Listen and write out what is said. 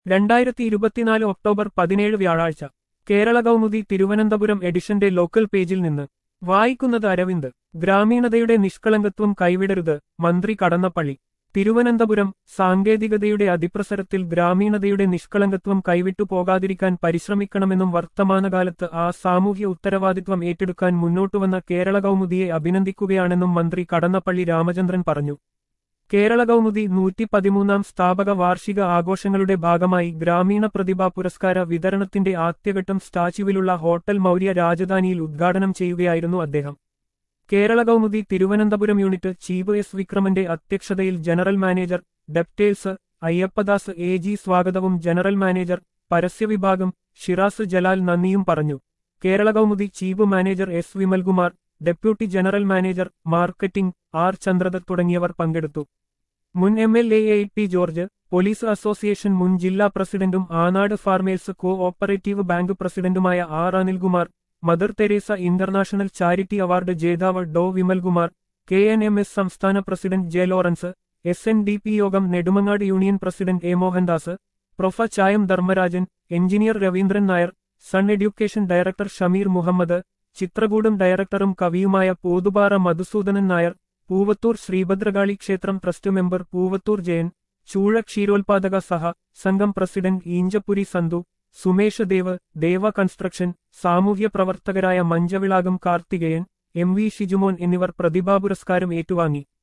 രണ്ടായിരത്തി ഇരുപത്തിനാല് ഒക്ടോബർ പതിനേഴ് വ്യാഴാഴ്ച കേരള കൗമുദി തിരുവനന്തപുരം എഡിഷന്റെ ലോക്കൽ പേജിൽ നിന്ന് വായിക്കുന്നത് അരവിന്ദ് ഗ്രാമീണതയുടെ നിഷ്കളങ്കത്വം കൈവിടരുത് മന്ത്രി കടന്നപ്പള്ളി തിരുവനന്തപുരം സാങ്കേതികതയുടെ അതിപ്രസരത്തിൽ ഗ്രാമീണതയുടെ നിഷ്കളങ്കത്വം കൈവിട്ടു പോകാതിരിക്കാൻ പരിശ്രമിക്കണമെന്നും വർത്തമാനകാലത്ത് ആ സാമൂഹ്യ ഉത്തരവാദിത്വം ഏറ്റെടുക്കാൻ മുന്നോട്ടുവന്ന കേരള കൗമുദിയെ അഭിനന്ദിക്കുകയാണെന്നും മന്ത്രി കടന്നപ്പള്ളി രാമചന്ദ്രൻ പറഞ്ഞു കേരള കൗമുദി നൂറ്റി പതിമൂന്നാം സ്ഥാപക വാർഷിക ആഘോഷങ്ങളുടെ ഭാഗമായി ഗ്രാമീണ പ്രതിഭാ പുരസ്കാര വിതരണത്തിന്റെ ആദ്യഘട്ടം സ്റ്റാച്യുവിലുള്ള ഹോട്ടൽ മൗര്യ രാജധാനിയിൽ ഉദ്ഘാടനം ചെയ്യുകയായിരുന്നു അദ്ദേഹം Kerala Kaumudi Thiruvananthapuram unit chief S വിക്രമന്റെ അധ്യക്ഷതയിൽ ജനറൽ മാനേജർ ഡെപ്റ്റേൽസ് അയ്യപ്പദാസ് എ ജി സ്വാഗതവും ജനറൽ മാനേജർ പരസ്യവിഭാഗം ഷിറാസ് ജലാൽ നന്ദിയും പറഞ്ഞു Kerala Kaumudi chief manager S Vimalkumar deputy general manager marketing R Chandradath തുടങ്ങിയവർ പങ്കെടുത്തു മുൻ M L A A T George police association മുൻ ജില്ലാ പ്രസിഡന്റും Anad farmers cooperative bank പ്രസിഡന്റുമായ R Anilkumar Mother Teresa international charity award ജേതാവ് Dr Vimalkumar K N M S സംസ്ഥാന president J Lawrence S N D P യോഗം Nedumangad union president A Mohandas Prof Chayam Dharmarajan engineer Raveendran Nair Sun Education director Shameer Muhammad Chithrakoodam ഡയറക്ടറും കവിയുമായ പൂതുപാറ മധുസൂദനൻ നായർ പൂവത്തൂർ ശ്രീഭദ്രകാളി ക്ഷേത്രം ട്രസ്റ്റ് മെമ്പർ പൂവത്തൂർ ജയൻ ചൂഴ ക്ഷീരോത്പാദക സഹ സംഘം പ്രസിഡന്റ് ഈഞ്ചപ്പുരി സന്തു സുമേഷ് ദേവ് ദേവ കൺസ്ട്രക്ഷൻ സാമൂഹ്യ പ്രവർത്തകരായ മഞ്ചവിളാകം കാർത്തികേയൻ എം വി ഷിജുമോൻ എന്നിവർ പ്രതിഭാപുരസ്കാരം ഏറ്റുവാങ്ങി